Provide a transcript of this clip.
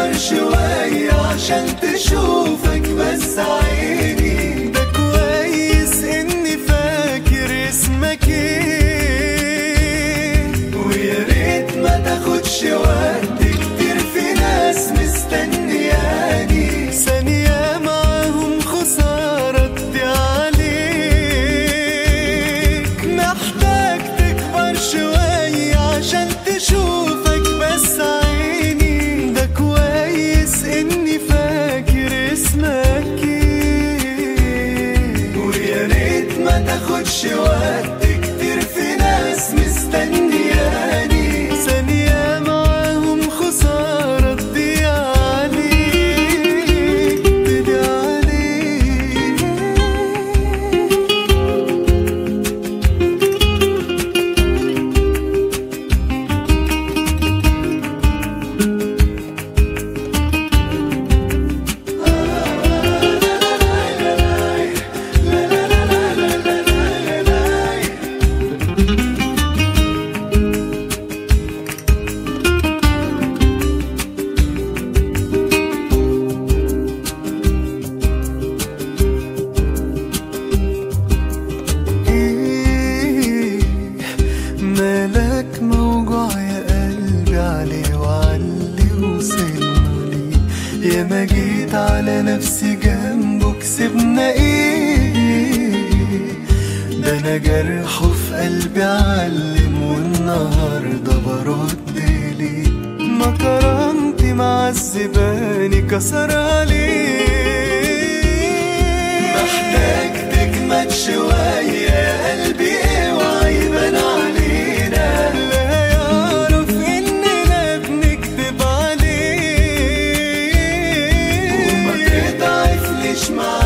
تكبر شوية عشان تشوفك بس عيني ده كويس اني فاكر اسمك ايه ويا ريت ما تاخدش وقت كتير في ناس مستنياني ثانية معاهم خسارة تدي عليك محتاج تكبر شوية عشان تشوفك بس عيني ده كويس اني فاكر اسمك ايه ويا ريت ما تاخدش وقت كتير في ناس مستنياني ثانية معاهم خسارة تضيع عليك تضيع عليك إيه مالك موجوع يا قلبي عليه وعلي وصلنا ليه يا ما جيت على نفسي جنبه كسبنا ايه ده انا جرحه في قلبي علم والنهارده برد ليه ما كرامتي معذباني كسر عليه محتاج تجمد شوية يا قلبي اوعى يبان علينا لا يعرف اننا بنكذب عليه وما تضعفنيش معاك